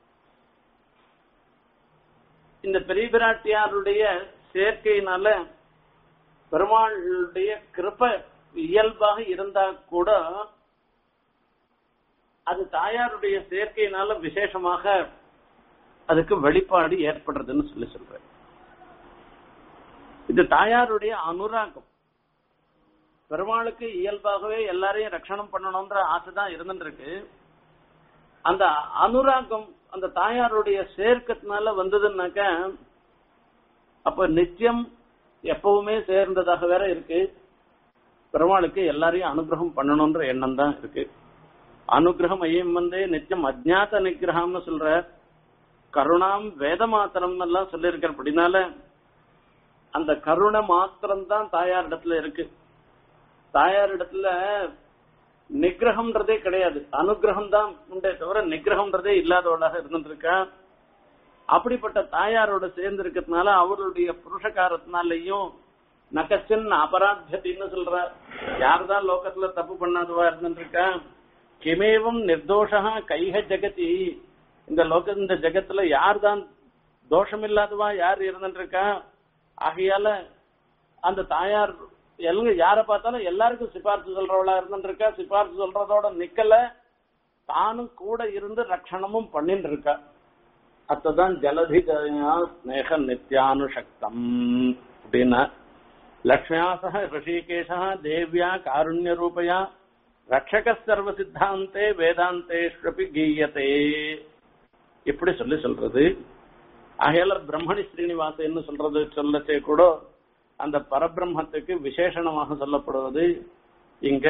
இந்த பெரிய பிராட்டியாருடைய சேர்க்கையினால பெருமாளுடைய கிருப்ப இயல்பாக இருந்தா கூட அது தாயாருடைய சேர்க்கையினால விசேஷமாக அதுக்கு வெளிப்பாடு ஏற்படுறதுன்னு சொல்லி சொல்றேன் இது தாயாருடைய அனுராகம் பெருமாளுக்கு இயல்பாகவே எல்லாரையும் ரட்சணம் பண்ணணும்ன்ற ஆசை தான் இருந்துருக்கு அந்த அனுராகம் அந்த தாயாருடைய சேர்க்கத்தினால வந்ததுன்னாக்க அப்ப நித்தியம் எப்பவுமே சேர்ந்ததாக வேற இருக்கு பெருமாளுக்கு எல்லாரையும் அனுகிரகம் பண்ணணும்ன்ற எண்ணம் தான் இருக்கு அனுகிரகம் ஐயம் வந்து நித்தியம் அஜ்ஞாத நிகிரகம்னு சொல்ற கருணாம் வேத மாத்திரம் எல்லாம் சொல்லியிருக்கிறபடினால அந்த கருணை மாத்திரம் தான் தாயார் இடத்துல இருக்கு தாயார் இடத்துல நிகிரகம்ன்றதே கிடையாது அனுகிரகம் தான் உண்டே தவிர நிகிரகம்ன்றதே இல்லாதவளாக இருந்துருக்கா அப்படிப்பட்ட தாயாரோட சேர்ந்து இருக்கிறதுனால அவருடைய புருஷகாரத்தினாலையும் நகச்சன் அபராத்தியத்தின்னு சொல்ற யாருதான் லோகத்துல தப்பு பண்ணாதவா இருந்துருக்கா கிமேவம் நிர்தோஷா கைக ஜெகதி இந்த லோக இந்த ஜெகத்துல யார் தான் தோஷம் இல்லாதவா யார் இருந்துருக்கா ஆகையால அந்த தாயார் எல்லாம் யார பார்த்தாலும் எல்லாருக்கும் சிபாரிசு சொல்றவளா இருந்துருக்கா சிபாரிசு சொல்றதோட நிக்கல தானும் கூட இருந்து ரட்சணமும் பண்ணிட்டு இருக்கா அத்ததான் ஜலதி ஸ்னேக நித்யானுசக்தம் அப்படின்னா லக்ஷ்மியா சக ரிஷிகேஷா தேவியா காருண்ய ரூபயா ரட்சக சர்வ சித்தாந்தே வேதாந்தேஷ்வபி கீயத்தே இப்படி சொல்லி சொல்றது ஆகையால பிரம்மணி ஸ்ரீனிவாசன்னு சொல்றது சொல்லச்சே கூட அந்த பரபிரம்மத்துக்கு விசேஷணமாக சொல்லப்படுவது இங்க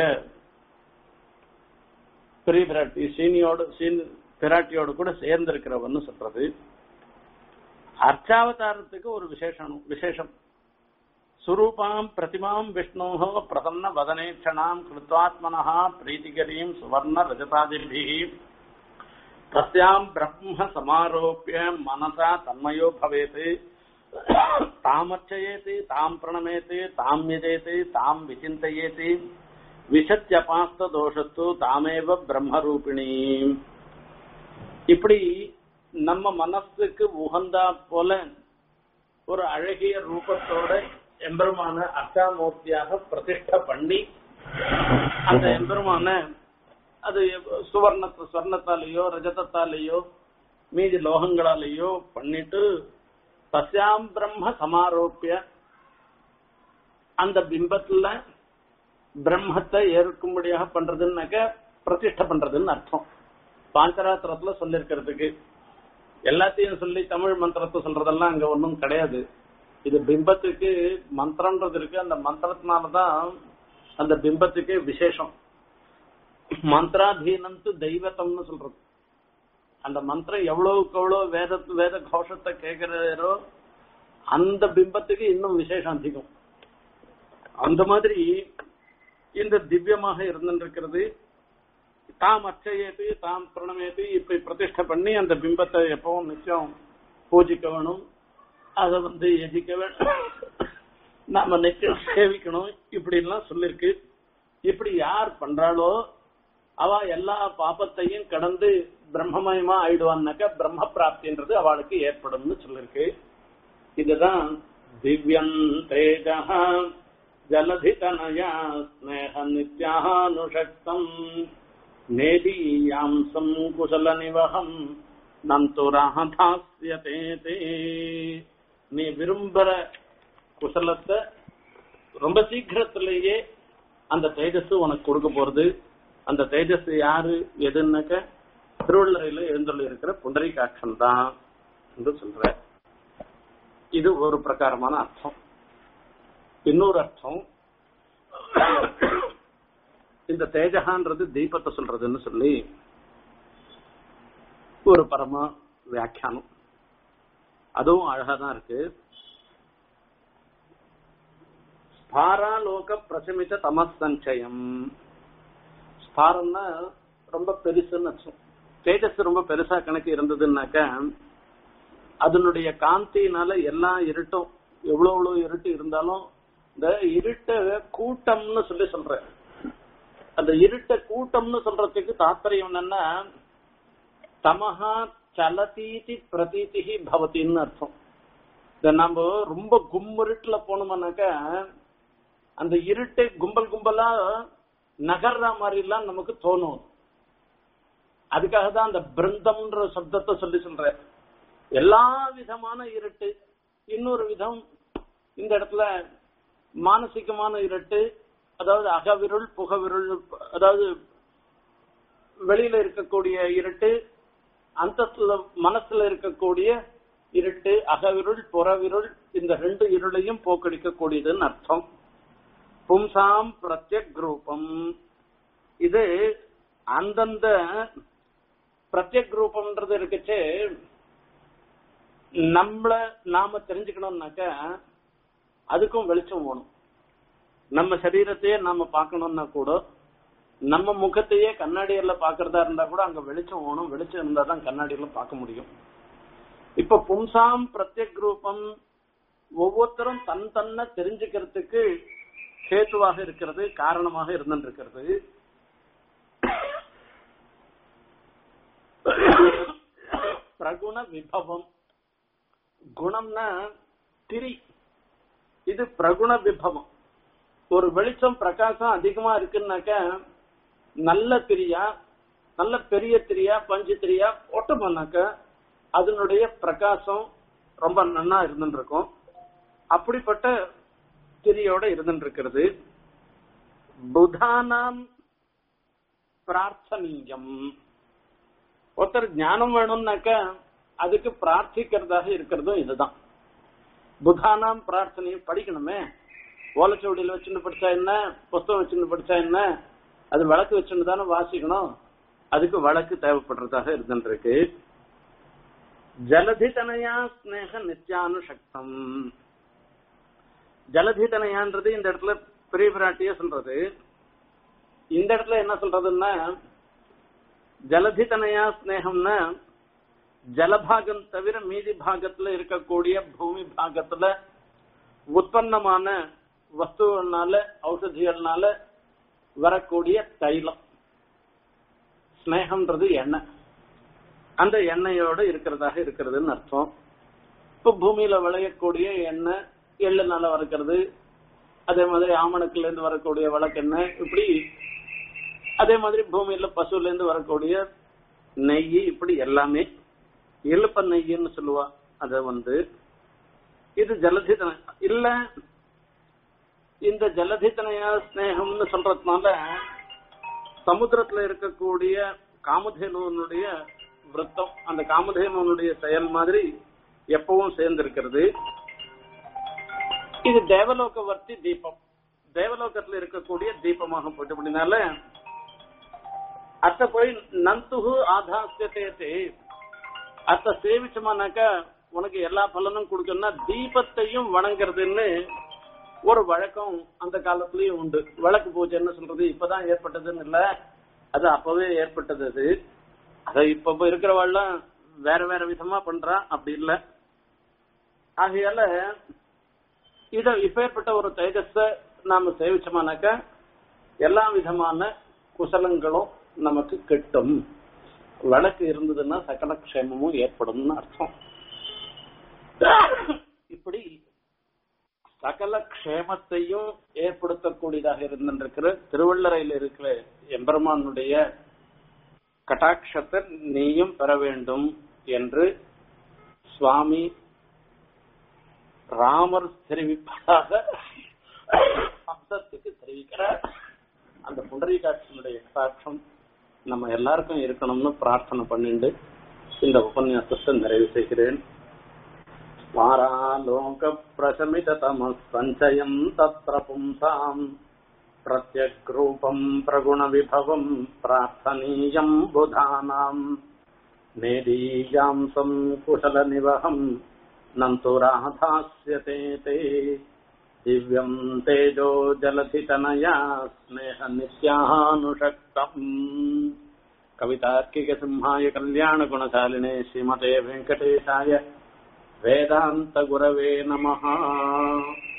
பெரிய பிராட்டி சீனியோடு சீன் பிராட்டியோடு கூட சேர்ந்திருக்கிறவன்னு சொல்றது அர்ச்சாவதாரத்துக்கு ஒரு விசேஷம் விசேஷம் சுரூபாம் பிரதிமாம் விஷ்ணோஹோ பிரசன்ன வதனேட்சணாம் கிருத்வாத்மனஹா பிரீத்திகரீம் சுவர்ண ரஜதாதிபிஹி தஸ்யாம் பிரம்ம சமாரோப்பிய மனசா தன்மயோ பவேத் தாமர்ச்சயேத் தாம் பிரணமேத் தாம் யஜேத் தாம் விசிந்தயேத் விசத்யபாஸ்த தோஷத்து தாமேவ பிரம்மரூபிணி இப்படி நம்ம மனசுக்கு உகந்தா போல ஒரு அழகிய ரூபத்தோட எம்பெருமான அர்ச்சாமூர்த்தியாக பிரதிஷ்ட பண்ணி அந்த எம்பெருமான அது சுவர்ண ஸ்வர்ணத்தாலேயோ ரஜதத்தாலேயோ மீதி லோகங்களாலேயோ பண்ணிட்டு தஸ்யாம் பிரம்ம சமாரோப்பிய அந்த பிம்பத்துல பிரம்மத்தை ஏற்கும்படியாக பண்றதுன்னாக்க பிரதிஷ்ட பண்றதுன்னு அர்த்தம் பாஞ்சராத்திரத்துல சொல்லிருக்கிறதுக்கு எல்லாத்தையும் சொல்லி தமிழ் மந்திரத்தை சொல்றதெல்லாம் அங்க ஒன்றும் கிடையாது இது பிம்பத்துக்கு மந்திரம்ன்றது இருக்கு அந்த மந்திரத்தினாலதான் அந்த பிம்பத்துக்கு விசேஷம் மந்திராதீனத்து தெய்வத்தம்னு சொல்றது அந்த மந்திரம் எவ்வளவுக்கு எவ்வளவு வேத வேத கோஷத்தை கேட்கிறாரோ அந்த பிம்பத்துக்கு இன்னும் விசேஷம் அதிகம் அந்த மாதிரி இந்த திவ்யமாக இருந்திருக்கிறது தாம் அச்சையேத்து தாம் பிரணமேத்து இப்படி பிரதிஷ்டை பண்ணி அந்த பிம்பத்தை எப்பவும் நிச்சயம் பூஜிக்க வேணும் அதை வந்து எதிக்க வேணும் நாம நிச்சயம் சேவிக்கணும் இப்படி எல்லாம் சொல்லிருக்கு இப்படி யார் பண்றாளோ அவ எல்லா பாப்பத்தையும் கடந்து பிரம்மமயமா ஆயிடுவான்னாக்க பிரம்ம பிராப்தின்றது அவளுக்கு ஏற்படும்னு சொல்லிருக்கு இதுதான் திவ்யம் தேஜா ஜலதிதனயா ஸ்னேக நித்யானுஷக்தம் நேதீயாம்சம் குசல நிவகம் நந்துராதாஸ்யதே தே நீ விரும்புற குசலத்தை ரொம்ப சீக்கிரத்திலேயே அந்த தேஜஸ் உனக்கு கொடுக்க போறது அந்த தேஜஸ் யாரு எதுன்னாக்க திருவள்ளரையில எழுந்துள்ள இருக்கிற புண்டரிகாட்சன் தான் என்று சொல்ற இது ஒரு பிரகாரமான அர்த்தம் இன்னொரு அர்த்தம் இந்த தேஜகான்றது தீபத்தை சொல்றதுன்னு சொல்லி ஒரு பரம வியாக்கியானம் அதுவும் அழகா தான் இருக்கு ஸ்பாராலோக பிரசமித்த தமஸ் சஞ்சயம் ஸ்பாரம்னா ரொம்ப பெருசுன்னு அர்த்தம் தேஜஸ் ரொம்ப பெருசா கணக்கு இருந்ததுன்னாக்க அதனுடைய காந்தியினால எல்லா இருட்டும் எவ்வளவு எவ்வளவு இருட்டு இருந்தாலும் இந்த இருட்ட கூட்டம்னு சொல்லி சொல்ற அந்த இருட்ட கூட்டம்னு சொல்றதுக்கு தாத்பரியம் என்னன்னா தமஹா சலதீதி பிரதீதி பவத்தின்னு அர்த்தம் இந்த நம்ம ரொம்ப கும்மிருட்டுல போனோம்னாக்க அந்த இருட்டு கும்பல் கும்பலா நகர்ற மாதிரி எல்லாம் நமக்கு தோணும் அதுக்காக தான் அந்த பிருந்தம்ன்ற சப்தத்தை சொல்லி சொல்ற எல்லா விதமான இருட்டு இன்னொரு விதம் இந்த இடத்துல மானசிகமான இருட்டு அதாவது அகவிருள் புகவிருள் அதாவது வெளியில இருக்கக்கூடிய இருட்டு அந்த மனசுல இருக்கக்கூடிய இருட்டு அகவிருள் புறவிருள் இந்த ரெண்டு இருளையும் போக்கடிக்கக்கூடியதுன்னு அர்த்தம் பும்சாம் பிரத்யக் ரூபம் இது அந்தந்த பிரத்யக் ரூபம்ன்றது இருக்குச்சு நம்மள நாம தெரிஞ்சுக்கணும்னாக்க அதுக்கும் வெளிச்சம் வேணும் நம்ம சரீரத்தையே நாம பார்க்கணும்னா கூட நம்ம முகத்தையே கண்ணாடியில பாக்குறதா இருந்தா கூட அங்க வெளிச்சம் வேணும் வெளிச்சம் இருந்தா தான் கண்ணாடியில பார்க்க முடியும் இப்ப பும்சாம் பிரத்யக் ரூபம் ஒவ்வொருத்தரும் தன் தன்னை தெரிஞ்சுக்கிறதுக்கு ஹேத்துவாக இருக்கிறது காரணமாக இருந்திருக்கிறது பிரகுண விபவம் குணம்னா திரி இது பிரகுண விபவம் ஒரு வெளிச்சம் பிரகாசம் அதிகமா இருக்குன்னாக்க நல்ல திரியா நல்ல பெரிய திரியா பஞ்சு திரியா போட்டோம்னாக்க அதனுடைய பிரகாசம் ரொம்ப நன்னா இருந்துட்டு இருக்கும் அப்படிப்பட்ட திரியோட இருந்துட்டு இருக்கிறது புதானாம் பிரார்த்தனீயம் ஒருத்தர் ஞானம் வேணும்னாக்க அதுக்கு பிரார்த்திக்கிறதாக இருக்கிறதும் இதுதான் புதானாம் பிரார்த்தனையும் படிக்கணுமே ஓலைச்சுவடியில் வச்சுன்னு படிச்சா என்ன புஸ்தகம் வச்சுன்னு படிச்சா என்ன அது வழக்கு வச்சுன்னு தானே வாசிக்கணும் அதுக்கு வழக்கு தேவைப்படுறதாக இருந்துருக்கு ஜலதிதனையா ஸ்னேக நித்யானுசக்தம் ஜலதிதனையான்றது இந்த இடத்துல பெரிய பிராட்டியே சொல்றது இந்த இடத்துல என்ன சொல்றதுன்னா ஜலதிதனையா ஸ்னேகம்னா ஜலபாகம் தவிர மீதி பாகத்துல இருக்கக்கூடிய பூமி பாகத்துல உற்பத்தமான வஸ்துகள்னால ஔஷதிகள்னால வரக்கூடிய தைலம் ஸ்னேகம்ன்றது எண்ணெய் அந்த எண்ணெயோட இருக்கிறதாக இருக்கிறதுன்னு அர்த்தம் இப்ப பூமியில விளையக்கூடிய எண்ணெய் எள்ளுனால வறுக்கிறது அதே மாதிரி ஆமணக்குல இருந்து வரக்கூடிய விளக்கெண்ணெய் இப்படி அதே மாதிரி பூமியில பசுல இருந்து வரக்கூடிய நெய் இப்படி எல்லாமே எலுப்ப நெய்ன்னு சொல்லுவா அத வந்து இது ஜலதிதன இல்ல இந்த ஜலதிதனையா ஸ்னேகம்னு சொல்றதுனால சமுத்திரத்துல இருக்கக்கூடிய காமதேனுவனுடைய விருத்தம் அந்த காமதேனுவனுடைய செயல் மாதிரி எப்பவும் சேர்ந்திருக்கிறது இது தேவலோகவர்த்தி தீபம் தேவலோகத்துல இருக்கக்கூடிய தீபமாக போயிட்டு அப்படினால அத்த போய் நந்துகு ஆதாசியத்தை அத்த சேவிச்சோமானாக்கா உனக்கு எல்லா பலனும் கொடுக்கணும்னா தீபத்தையும் வணங்குறதுன்னு ஒரு வழக்கம் அந்த காலத்திலயும் உண்டு விளக்கு பூஜை என்ன சொல்றது இப்பதான் ஏற்பட்டதுன்னு இல்ல அது அப்பவே ஏற்பட்டது அது அதை இப்ப இருக்கிறவாள்லாம் வேற வேற விதமா பண்றா அப்படி இல்ல ஆகையால இத இப்பேற்பட்ட ஒரு தேஜஸ நாம சேவிச்சோமானாக்கா எல்லா விதமான குசலங்களும் நமக்கு கிட்டும் விளக்கு இருந்ததுன்னா சகல க்ஷேமமும் ஏற்படும்னு அர்த்தம் இப்படி சகல க்ஷேமத்தையும் ஏற்படுத்தக்கூடியதாக இருந்திருக்கிற திருவள்ளரையில் இருக்கிற எம்பெருமானுடைய கட்டாட்சத்தை நீயும் பெற வேண்டும் என்று சுவாமி ராமர் தெரிவிப்பதாக அம்சத்துக்கு தெரிவிக்கிறார் அந்த புண்டரீகாட்சியினுடைய கட்டாட்சம் நம்ம எல்லாருக்கும் இருக்கணும்னு பிரார்த்தனை பண்ணிட்டு இந்த உபன்யாசத்தை நிறைவு செய்கிறேன் ஸ்மாராலோக பிரசமித தம சஞ்சயம் தத்ர பும்சாம் பிரத்யக்ரூபம் பிரகுண விபவம் பிரார்த்தனீயம் புதானாம் நேதீயாம்சம் குஷல நிவகம் நந்து ராதாஸ்யதே தே திவ்யம் தேஜோ ஜலதிதனயா ஸ்னேக நித்யானுஷக்தம் கவிதார்க்கிக சிம்ஹாய கல்யாண குணசாலினே ஸ்ரீமதே வெங்கடேஷாய வேதாந்த குரவே நமஹ